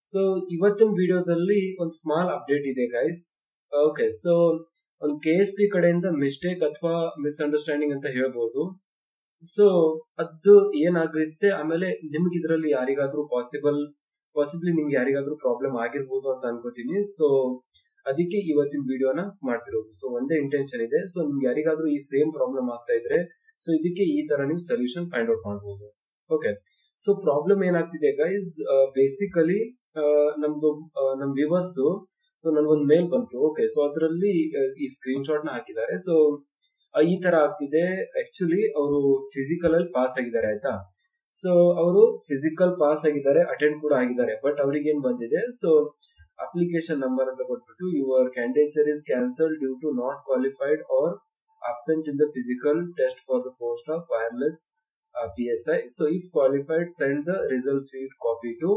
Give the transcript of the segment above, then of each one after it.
So ಇವತ್ತಿನ ವಿಡಿಯೋದಲ್ಲಿ ಒಂದು ಸ್ಮಾಲ್ ಅಪ್ಡೇಟ್ ಇದೆ ಗೈಸ್ ಓಕೆ ಸೊ ಒಂದು ಕೆ ಎಸ್ ಪಿ ಕಡೆಯಿಂದ ಮಿಸ್ಟೇಕ್ ಅಥವಾ ಮಿಸ್ಅಂಡರ್ಸ್ಟ್ಯಾಂಡಿಂಗ್ ಅಂತ ಹೇಳ್ಬೋದು ಸೊ ಅದು ಏನಾಗುತ್ತೆ ಆಮೇಲೆ ನಿಮ್ಗೆ ಇದರಲ್ಲಿ ಯಾರಿಗಾದ್ರೂ ಪಾಸಿಬಲ್ ಪಾಸಿಬ್ಲಿ ನಿಮ್ಗೆ ಯಾರಿಗಾದ್ರೂ ಪ್ರಾಬ್ಲಮ್ ಆಗಿರ್ಬೋದು ಅಂತ ಅನ್ಕೋತೀನಿ ಸೊ ಅದಕ್ಕೆ ಇವತ್ತಿನ ವಿಡಿಯೋನ ಮಾಡ್ತಿರೋದು ಸೊ ಒಂದೇ ಇಂಟೆನ್ಷನ್ ಇದೆ ಸೊ ನಿಮ್ಗೆ ಯಾರಿಗಾದ್ರೂ ಈ ಸೇಮ್ ಪ್ರಾಬ್ಲಮ್ ಆಗ್ತಾ ಇದ್ರೆ ಸೊ ಇದಕ್ಕೆ ಈ ತರ ನೀವು ಸೊಲ್ಯೂಷನ್ ಫೈಂಡ್ ಔಟ್ ಮಾಡಬಹುದು ಓಕೆ ಸೊ ಪ್ರಾಬ್ಲಮ್ ಏನಾಗ್ತಿದೆ ಗೈಸ್ ಬೇಸಿಕಲಿ ನಮ್ದು ನಮ್ ವ್ಯೂವರ್ಸ್ ಸೊ ನನ್ಗೊಂದು ಮೇಲ್ ಬಂತು ಓಕೆ ಸೊ ಅದರಲ್ಲಿ ಈ ಸ್ಕ್ರೀನ್ ಶಾಟ್ ನ ಹಾಕಿದ್ದಾರೆ ಸೊ ಈ ತರ ಆಗ್ತಿದೆ ಆಕ್ಚುಲಿ ಅವರು ಫಿಸಿಕಲ್ ಅಲ್ಲಿ ಪಾಸ್ ಆಗಿದ್ದಾರೆ ಆಯ್ತಾ ಸೊ ಅವರು ಫಿಸಿಕಲ್ ಪಾಸ್ ಆಗಿದ್ದಾರೆ ಅಟೆಂಡ್ ಕೂಡ ಆಗಿದ್ದಾರೆ ಬಟ್ ಅವ್ರಿಗೆ ಏನ್ ಬಂದಿದೆ ಸೊ ಅಪ್ಲಿಕೇಶನ್ ನಂಬರ್ ಅಂತ ಕೊಟ್ಬಿಟ್ಟು your candidature is cancel due to not qualified or absent in the physical test for the post of wireless uh, PSI. So if qualified, send the result sheet copy to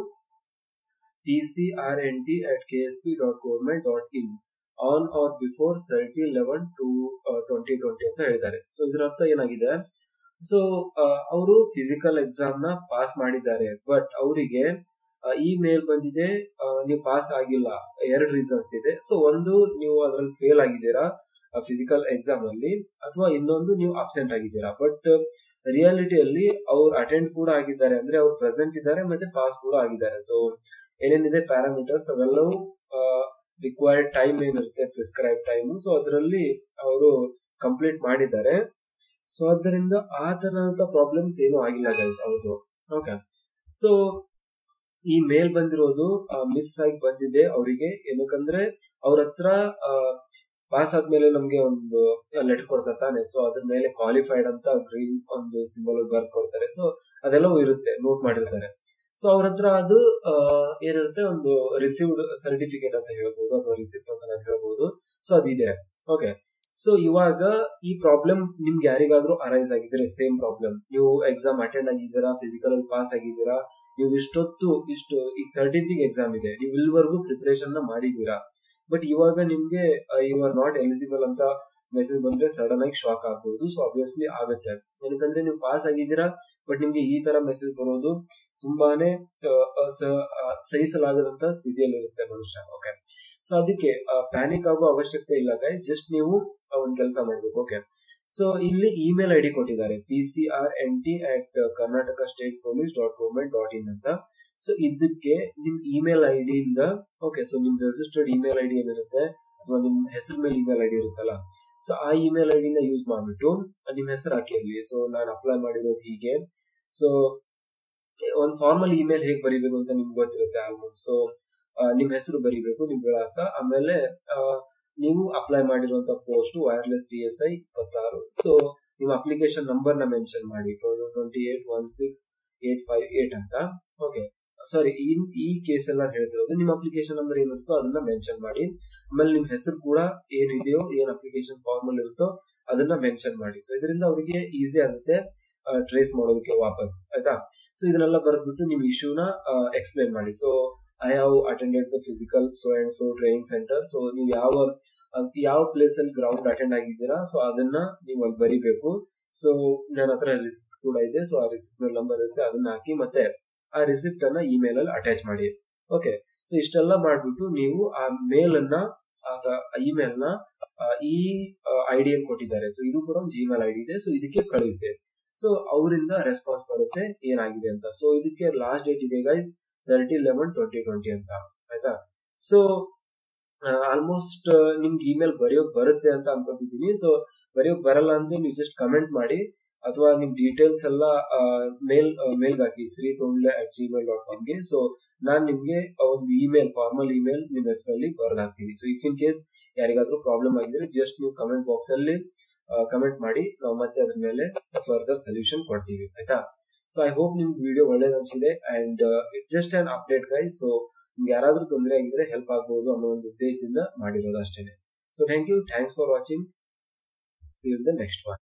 pcrnt at ksp.government.in on or before 30 11 to uh, 2020 ಅಂತ ಹೇಳಿದ್ದಾರೆ so ಇದರ ಅರ್ಥ ಏನಾಗಿದೆ so ಅವರು physical exam ನ pass ಮಾಡಿದ್ದಾರೆ but ಅವರಿಗೆ ಈ ಮೇಲ್ ಬಂದಿದೆ ನೀವು ಪಾಸ್ ಆಗಿಲ್ಲ ಎರಡು ರೀಸನ್ಸ್ ಇದೆ ಸೊ ಒಂದು ನೀವು ಅದ್ರಲ್ಲಿ ಫೇಲ್ ಆಗಿದ್ದೀರಾ ಫಿಸಿಕಲ್ ಎಕ್ಸಾಮ್ ಅಲ್ಲಿ ಅಥವಾ ಇನ್ನೊಂದು ನೀವು ಅಬ್ಸೆಂಟ್ ಆಗಿದ್ದೀರಾ ಬಟ್ ರಿಯಾಲಿಟಿಯಲ್ಲಿ ಅವ್ರು ಅಟೆಂಡ್ ಕೂಡ ಆಗಿದ್ದಾರೆ ಅಂದ್ರೆ ಅವ್ರು ಪ್ರೆಸೆಂಟ್ ಇದ್ದಾರೆ ಮತ್ತೆ ಪಾಸ್ ಕೂಡ ಆಗಿದ್ದಾರೆ ಸೊ ಏನೇನಿದೆ ಪ್ಯಾರಾಮೀಟರ್ಸ್ ಅವೆಲ್ಲವೂ ರಿಕ್ವೈರ್ಡ್ ಟೈಮ್ ಏನಿರುತ್ತೆ ಪ್ರಿಸ್ಕ್ರೈಬ್ ಟೈಮ್ ಸೊ ಅದರಲ್ಲಿ ಅವರು ಕಂಪ್ಲೀಟ್ ಮಾಡಿದ್ದಾರೆ ಸೊ ಅದರಿಂದ ಆ ತರಹದ ಪ್ರಾಬ್ಲಮ್ಸ್ ಏನು ಆಗಿಲ್ಲ ಗೈಸ್ ಹೌದು ಓಕೆ ಸೊ ಈ ಮೇಲ್ ಬಂದಿರೋದು ಮಿಸ್ ಆಗಿ ಬಂದಿದೆ ಅವರಿಗೆ ಏನಕ್ಕಂದ್ರೆ ಅವ್ರ ಹತ್ರ ಪಾಸ್ ಆದ್ಮೇಲೆ ನಮ್ಗೆ ಒಂದು ಲೆಟರ್ ಕೊಡ್ತಾರೆ ತಾನೆ ಸೊ ಅದ್ರ ಮೇಲೆ ಕ್ವಾಲಿಫೈಡ್ ಅಂತ ಗ್ರೀನ್ ಒಂದು ಸಿಂಬಲ್ ಬರ್ದ್ ಕೊಡ್ತಾರೆ ಸೊ ಅದೆಲ್ಲವೂ ಇರುತ್ತೆ ನೋಟ್ ಮಾಡಿರ್ತಾರೆ ಸೊ ಅವ್ರ ಹತ್ರ ಅದು ಏನಿರುತ್ತೆ ಒಂದು ರಿಸೀವ್ಡ್ ಸರ್ಟಿಫಿಕೇಟ್ ಅಂತ ಹೇಳ್ಬೋದು ಅಥವಾ ರಿಸಿಪ್ಟ್ ಅಂತ ನಾನು ಹೇಳ್ಬೋದು ಸೊ ಅದಿದೆ ಓಕೆ ಸೊ ಇವಾಗ ಈ ಪ್ರಾಬ್ಲಮ್ ನಿಮ್ಗೆ ಯಾರಿಗಾದ್ರೂ ಅರೈಸ್ ಆಗಿದ್ರೆ ಸೇಮ್ ಪ್ರಾಬ್ಲಮ್ ನೀವು ಎಕ್ಸಾಮ್ ಅಟೆಂಡ್ ಆಗಿದ್ದೀರಾ ಫಿಸಿಕಲ್ ಅಲ್ಲಿ ಪಾಸ್ ಆಗಿದ್ದೀರಾ ನೀವು ಇಷ್ಟೊತ್ತು ಇಷ್ಟು ಈಗ ತರ್ಟೀನ್ತ್ ಎಕ್ಸಾಮ್ ಇದೆ ನೀವು ಇಲ್ಲಿವರೆಗೂ ಪ್ರಿಪರೇಷನ್ ನ ಮಾಡಿದ್ದೀರಾ ಬಟ್ ಇವಾಗ ನಿಮ್ಗೆ ಯು ಆರ್ ನಾಟ್ ಎಲಿಜಿಬಲ್ ಅಂತ ಮೆಸೇಜ್ ಬಂದ್ರೆ ಸಡನ್ ಆಗಿ ಶಾಕ್ ಆಗ್ಬಹುದು ಸೊ ಅಬ್ವಿಯಸ್ಲಿ ಆಗುತ್ತೆ ಏನಕ್ಕಂದ್ರೆ ನೀವು ಪಾಸ್ ಆಗಿದ್ದೀರಾ ಬಟ್ ನಿಮ್ಗೆ ಈ ತರ ಮೆಸೇಜ್ ಬರೋದು ತುಂಬಾನೇ ಸಹಿಸಲಾಗದಂತ ಸ್ಥಿತಿಯಲ್ಲಿ ಇರುತ್ತೆ ಮನುಷ್ಯ ಓಕೆ ಸೊ ಅದಕ್ಕೆ ಪ್ಯಾನಿಕ್ ಆಗೋ ಅವಶ್ಯಕತೆ ಇಲ್ಲ ಗೈ ಜಸ್ಟ್ ನೀವು ಒಂದ್ ಕೆಲಸ ಮಾಡ್ಬೇಕು ಓಕೆ ಸೊ ಇಲ್ಲಿ ಇಮೇಲ್ ಐ ಡಿ ಕೊಟ್ಟಿದ್ದಾರೆ P C R N T at Karnataka state police dot government dot in ಅಂತ ಸೊ ಇದಕ್ಕೆ ನಿಮ್ ಇಮೇಲ್ ಐ ಡಿ ಇಂದ ಓಕೆ ಸೊ ನಿಮ್ ರಿಜಿಸ್ಟರ್ಡ್ ಇಮೇಲ್ ಐ ಡಿ ಏನಿರುತ್ತೆ ಅಥವಾ ನಿಮ್ ಹೆಸರ ಮೇಲೆ ಇಮೇಲ್ ಐ ಡಿ ಇರುತ್ತಲ್ಲ ಸೊ ಆ ಇಮೇಲ್ ಐ ಡಿನ ಯೂಸ್ ಮಾಡ್ಬಿಟ್ಟು ನಿಮ್ ಹೆಸರು ಹಾಕಿ ಅಲ್ಲಿ ಸೊ ನಾನು ಅಪ್ಲೈ ಮಾಡಿರೋದು ಹೀಗೆ ಸೊ ಒಂದ್ ಫಾರ್ಮಲ್ ಇಮೇಲ್ ಹೇಗ್ ಬರಿಬೇಕು ಅಂತ ನಿಮ್ಗೆ ಗೊತ್ತಿರುತ್ತೆ ಆಲ್ಮೋಸ್ಟ್ ಸೊ ನಿಮ್ ಹೆಸರು ಬರಿಬೇಕು ನಿಮ್ ವಿಳಾಸ ಆಮೇಲೆ ನೀವು ಅಪ್ಲೈ ಮಾಡಿರುವಂತ post wireless P S I ಇಪ್ಪತ್ತಾರು ಸೊ ನಿಮ್ಮ ಅಪ್ಲಿಕೇಶನ್ ನಂಬರ್ ನ ಮೆನ್ಷನ್ ಮಾಡಿ twenty eight one six eight five eight ಅಂತ ಓಕೆ ಸಾರಿ ಈ ಈ ಕೇಸ್ ಎಲ್ಲ ಹೇಳ್ತಿರೋದು ನಿಮ್ಮ ಅಪ್ಲಿಕೇಶನ್ ನಂಬರ್ ಏನಿರುತ್ತೋ ಅದನ್ನ ಮೆನ್ಷನ್ ಮಾಡಿ ಆಮೇಲೆ ನಿಮ್ ಹೆಸರು ಕೂಡ ಏನಿದೆಯೋ ಏನ್ ಅಪ್ಲಿಕೇಶನ್ ಫಾರ್ಮ್ ಅಲ್ಲಿ ಇರುತ್ತೋ ಅದನ್ನ ಮೆನ್ಷನ್ ಮಾಡಿ ಸೊ ಇದರಿಂದ ಅವರಿಗೆ ಈಸಿ ಆಗುತ್ತೆ ಟ್ರೇಸ್ ಮಾಡೋದಕ್ಕೆ ವಾಪಸ್ ಆಯ್ತಾ ಸೊ ಇದನ್ನೆಲ್ಲ ಬರೆದ್ಬಿಟ್ಟು ನಿಮ್ ಇಶ್ಯೂನ ಎಕ್ಸ್ಪ್ಲೇನ್ ಮಾಡಿ so I have attended the physical so and so training centre so ನೀವು ಯಾವ ಯಾವ ಪ್ಲೇಸ್ ಅಲ್ಲಿ ಗ್ರೌಂಡ್ ಅಟೆಂಡ್ ಆಗಿದ್ದೀರಾ ಸೊ ಅದನ್ನ ನೀವು ಅಲ್ಲಿ ಬರಿಬೇಕು ಸೊ ನನ್ನ ಹತ್ರ ರಿಸಿಪ್ಟ್ ಕೂಡ ಇದೆ ಸೊ ಆ ರಿಸಿಪ್ಟ್ ನಂಬರ್ ಇರುತ್ತೆ ಅದನ್ನ ಹಾಕಿ ಮತ್ತೆ ಆ ರಿಸಿಪ್ಟ್ ಅನ್ನ ಇಮೇಲ್ ಅಲ್ಲಿ ಅಟ್ಯಾಚ್ ಮಾಡಿ ಓಕೆ ಸೊ ಇಷ್ಟೆಲ್ಲ ಮಾಡ್ಬಿಟ್ಟು ನೀವು ಆ ಮೇಲ್ ಅನ್ನ ಇಮೇಲ್ ನ ಈ ಐಡಿ ಕೊಟ್ಟಿದ್ದಾರೆ ಸೊ ಇದು ಕೂಡ ಒಂದು ಜಿಮೇಲ್ ಐಡಿ ಇದೆ ಸೊ ಇದಕ್ಕೆ ಕಳುಹಿಸಿ ಸೊ ಅವರಿಂದ ರೆಸ್ಪಾನ್ಸ್ ಬರುತ್ತೆ ಏನಾಗಿದೆ ಅಂತ ಸೊ ಇದಕ್ಕೆ ಲಾಸ್ಟ್ ಡೇಟ್ ಇದೆ guys thirty eleven twenty twenty ಅಂತ ಆಯ್ತಾ ಸೊ ಆಲ್ಮೋಸ್ಟ್ ನಿಮ್ಗೆ ಇಮೇಲ್ ಬರೆಯೋಕ್ ಬರುತ್ತೆ ಅಂತ ಅನ್ಕೊತಿದ್ದೀನಿ ಸೊ ಬರೆಯೋಕ್ ಬರಲ್ಲ ಅಂದ್ರೆ ನೀವು ಜಸ್ಟ್ ಕಮೆಂಟ್ ಮಾಡಿ ಅಥವಾ ನಿಮ್ ಡೀಟೇಲ್ಸ್ ಎಲ್ಲ ಮೇಲ್ ಮೇಲ್ಗೆ ಹಾಕಿ Shri Tondle at Gmail dot ಕಾಮ್ಗೆ ಸೊ ನಾನ್ ನಿಮ್ಗೆ ಒಂದು ಇಮೇಲ್ ಫಾರ್ಮಲ್ ಇಮೇಲ್ ನಿಮ್ ಹೆಸರಲ್ಲಿ ಬರ್ದ್ ಹಾಕ್ತೀನಿ ಸೊ ಇಫ್ ಇನ್ ಕೇಸ್ ಯಾರಿಗಾದ್ರೂ ಪ್ರಾಬ್ಲಮ್ ಆಗಿದ್ರೆ ಜಸ್ಟ್ ನೀವು ಕಮೆಂಟ್ ಬಾಕ್ಸ್ ಅಲ್ಲಿ ಕಮೆಂಟ್ ಮಾಡಿ ನಾವು ಮತ್ತೆ ಅದ್ರ ಮೇಲೆ ಫರ್ದರ್ ಸೊಲ್ಯೂಷನ್ ಕೊಡ್ತೀವಿ ಆಯ್ತಾ ಸೊ ಐ ಹೋಪ್ ನಿಮ್ಗೆ ವಿಡಿಯೋ ಒಳ್ಳೇದು ಅನ್ಸಿದೆ and it just an update guy so ನಿಮ್ಗೆ ಯಾರಾದ್ರೂ ತೊಂದರೆ ಆಗಿದ್ರೆ ಹೆಲ್ಪ್ ಆಗ್ಬಹುದು ಅನ್ನೋ ಒಂದು ಉದ್ದೇಶದಿಂದ ಮಾಡಿರೋದು ಅಷ್ಟೇನೆ so thank you thanks for watching see you the next one